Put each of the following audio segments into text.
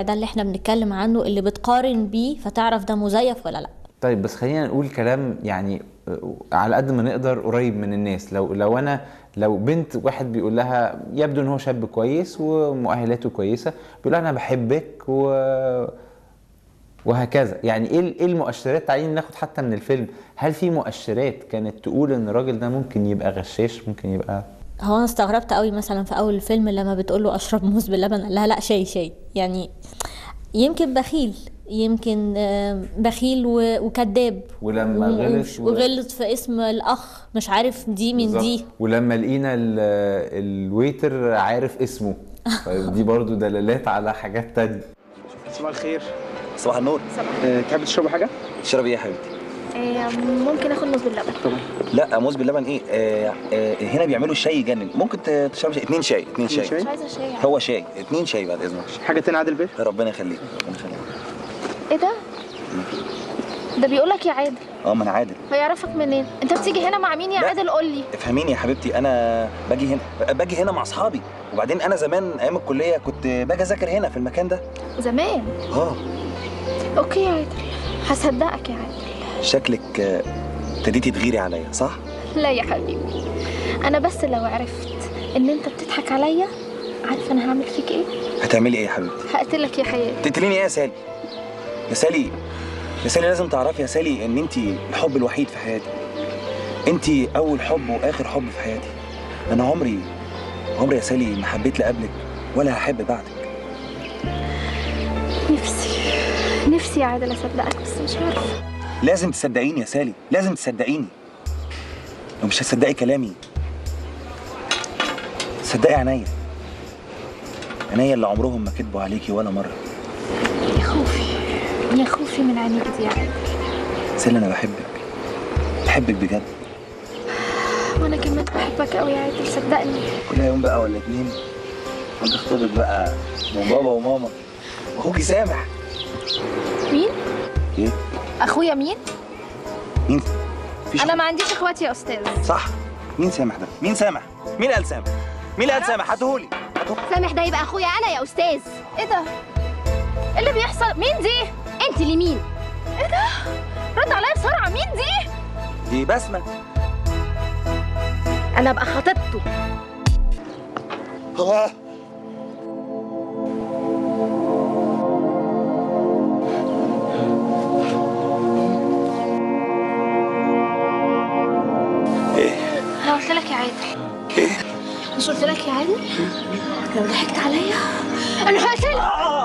ده اللي احنا بنتكلم عنه اللي بتقارن بيه فتعرف ده مزيف ولا لا طيب بس خلينا نقول كلام يعني آه، على قد ما نقدر قريب من الناس لو لو انا لو بنت واحد بيقول لها يبدو ان هو شاب كويس ومؤهلاته كويسه بيقول لها انا بحبك و وهكذا يعني ايه ايه المؤشرات تعالي ناخد حتى من الفيلم هل في مؤشرات كانت تقول ان الراجل ده ممكن يبقى غشاش ممكن يبقى هو انا استغربت قوي مثلا في اول الفيلم لما بتقول له اشرب موز باللبن قال لها لا شاي شاي يعني يمكن بخيل يمكن آه، بخيل و- وكذاب ولما و- غلط ومش- وغلط في اسم الاخ مش عارف دي من بالظبط. دي ولما لقينا ال- الويتر عارف اسمه دي برضو دلالات على حاجات تانية صباح الخير صباح النور أه تحب تشربوا حاجه؟ تشربي ايه يا حبيبتي إيه، ممكن اخد موز باللبن طبعا لا موز باللبن ايه آه آه هنا بيعملوا شاي يجنن ممكن ت- تشربي شاي اتنين شاي اتنين شاي, شاي؟ مش عايزه شاي هو شاي اتنين شاي بعد اذنك حاجه تانية عادل بيه؟ ربنا يخليك ربنا يخليك ايه ده ده بيقولك يا عادل اه ما انا عادل هو يعرفك منين انت بتيجي هنا مع مين يا لا. عادل قول لي افهميني يا حبيبتي انا باجي هنا باجي هنا مع اصحابي وبعدين انا زمان ايام الكليه كنت باجي اذاكر هنا في المكان ده زمان اه اوكي يا عادل هصدقك يا عادل شكلك آه، ابتديتي تغيري عليا صح لا يا حبيبي انا بس لو عرفت ان انت بتضحك عليا عارف انا هعمل فيك ايه هتعملي ايه يا حبيبتي هقتلك يا حياتي تقتليني ايه يا سالي يا سالي يا سالي لازم تعرفي يا سالي ان انت الحب الوحيد في حياتي انت اول حب واخر حب في حياتي انا عمري عمري يا سالي ما حبيت لا قبلك ولا هحب بعدك نفسي نفسي يا عادل اصدقك بس مش عارفه لازم تصدقيني يا سالي لازم تصدقيني لو مش هتصدقي كلامي صدقي عينيا عينيا اللي عمرهم ما كدبوا عليكي ولا مره يا خوفي يا خوفي من عينيك دي يا عادل سالي انا بحبك بحبك بجد وانا كمان بحبك قوي يا عادل صدقني كل يوم بقى ولا اتنين كنت اخطبك بقى من بابا وماما واخوكي سامح مين ايه اخويا مين مين في انا ما عنديش اخوات يا استاذ صح مين سامح ده مين سامح مين قال سامح مين اللي قال سامح هاتهولي هاتهولي. سامح ده يبقى اخويا انا يا استاذ ايه ده ايه اللي بيحصل مين دي انت اللي مين رد عليا بسرعه مين دي دي بسمه انا ابقى خطيبته الله ايه انا قلت لك يا عادل ايه مش قلت لك يا عادل لو ضحكت عليا انا هقتلك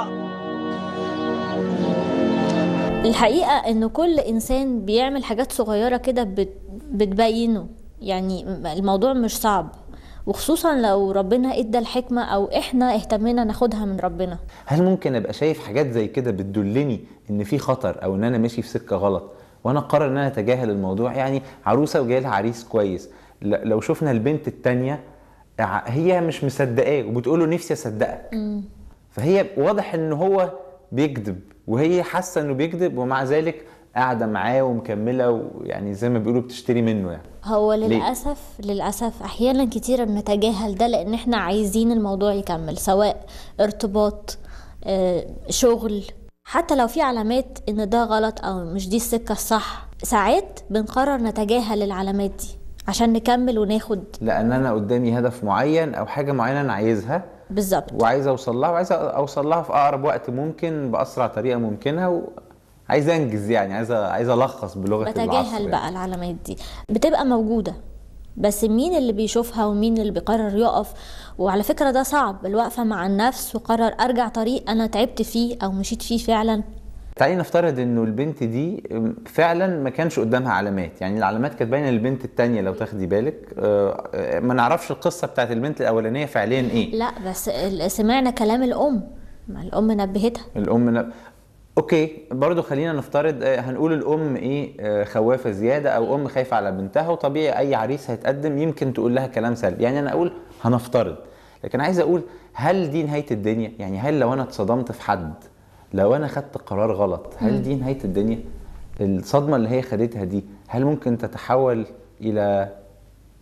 الحقيقة ان كل انسان بيعمل حاجات صغيرة كده بت- بتبينه يعني الموضوع مش صعب وخصوصا لو ربنا ادى الحكمة او احنا اهتمينا ناخدها من ربنا هل ممكن ابقى شايف حاجات زي كده بتدلني ان في خطر او ان انا ماشي في سكه غلط وانا اقرر ان انا اتجاهل الموضوع يعني عروسه وجاي لها عريس كويس ل- لو شفنا البنت التانية ع- هي مش مصدقاه وبتقول له نفسي اصدقك فهي واضح ان هو بيكذب وهي حاسه انه بيكذب ومع ذلك قاعده معاه ومكمله ويعني زي ما بيقولوا بتشتري منه يعني هو ليه؟ للأسف للأسف أحيانا كتيرة بنتجاهل ده لأن احنا عايزين الموضوع يكمل سواء ارتباط آه، شغل حتى لو في علامات ان ده غلط او مش دي السكة الصح ساعات بنقرر نتجاهل العلامات دي عشان نكمل وناخد لان انا قدامي هدف معين او حاجه معينه انا عايزها بالظبط وعايز اوصل لها وعايز اوصل لها في اقرب وقت ممكن باسرع طريقه ممكنه وعايز انجز يعني عايز عايز الخص بلغه العصر بتجاهل يعني. بقى العلامات دي بتبقى موجودة بس مين اللي بيشوفها ومين اللي بيقرر يقف وعلى فكرة ده صعب الوقفة مع النفس وقرر أرجع طريق أنا تعبت فيه أو مشيت فيه فعلا تعالي نفترض انه البنت دي فعلا ما كانش قدامها علامات يعني العلامات كانت باينه للبنت التانية لو تاخدي بالك آه، آه، ما نعرفش القصه بتاعت البنت الاولانيه فعليا ايه لا بس ال- سمعنا كلام الأم ما الأم نبهتها الام ن... اوكي برضو خلينا نفترض آه، هنقول الام ايه آه، خوافه زياده او ام خايفه على بنتها وطبيعي اي عريس هيتقدم يمكن تقول لها كلام سلبي يعني انا اقول هنفترض لكن عايز اقول هل دي نهايه الدنيا يعني هل لو انا اتصدمت في حد لو انا خدت قرار غلط هل دي نهايه الدنيا الصدمه اللي هي خدتها دي هل ممكن تتحول الى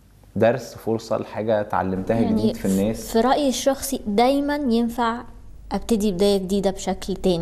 درس فرصه لحاجه اتعلمتها جديد في الناس في رأيي الشخصي دايما ينفع ابتدي بداية جديدة بشكل تاني